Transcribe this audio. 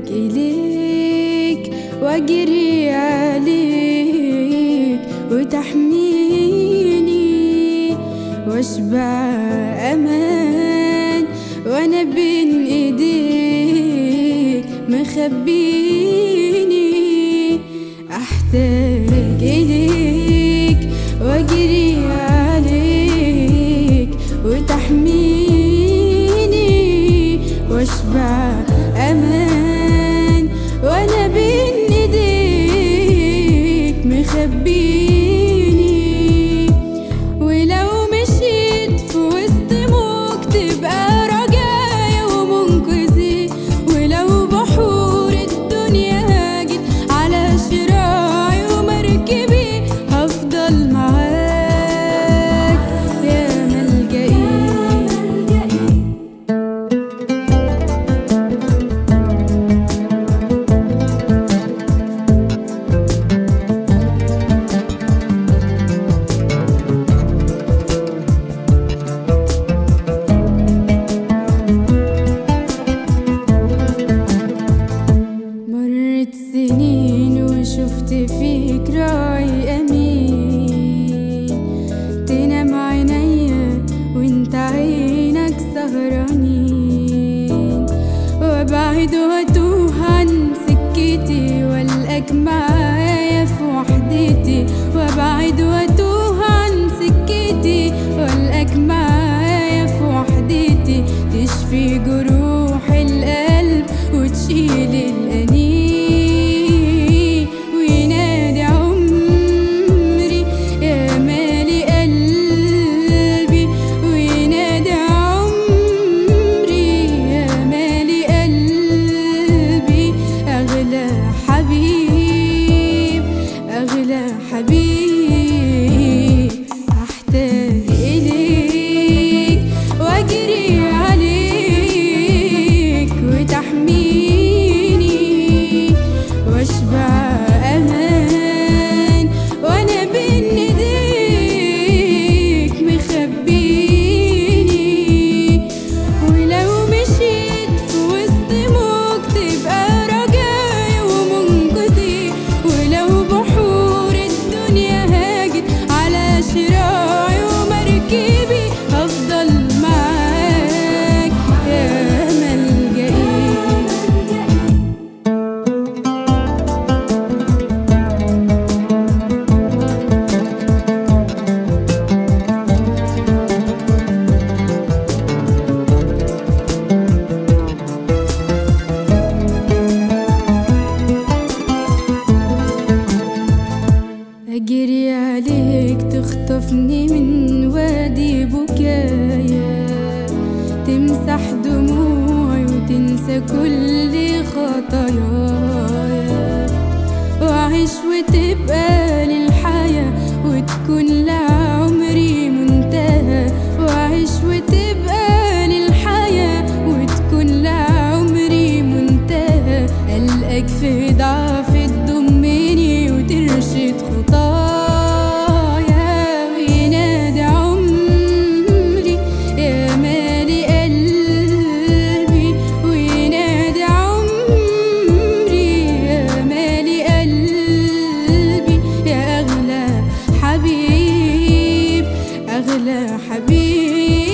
إليك وأجري عليك وتحميني واشبع أمان وأنا بين إيديك مخبيني أحتاج إليك وأجري عليك وتحميني واشبع أمان وأنا بين إيديك مخبيني ولو مشيت في وسط موج تبقى رجايا ومنقذي ولو بحور الدنيا هاجت على شراعي ومركبي هفضل معاك يا ملجئي مرت سنين وشفت فيك راعي أمين تنام عينيا وانت عينك سهرانين وابعد واتوه عن سكتي والقاك معايا في وحدتي وابعد واتوه عن سكتي والقاك معايا في وحدتي تشفي جروح القلب وتشيل الأنين وينادي عمري يا مالي قلبي وينادي عمري يا مالي قلبي أغلى حبيب أغلى حبيب أحتاج إليك وأجري عليك وتحميني واشبع أمان وأنا بين إيديك مخبيني ولو مشيت في وسط موج تبقى رجايا ومنقذي ولو بحور الدنيا هاجت على شراعي ومركبي هفضل معاك يا ملجئي أجري عليك تخطفني من وادي بكايا تمسح دموعي وتنسى كل خطاياي وأعيش وتبقى للحياة وتكون لعمري منتهى وأعيش وتبقى للحياة وتكون لعمري منتهى ألقاك في ضعف تضمني وترشد خطايا وينادي عمري يا مالي قلبي وينادي عمري يا مالي قلبي يا أغلى حبيب أغلى حبيب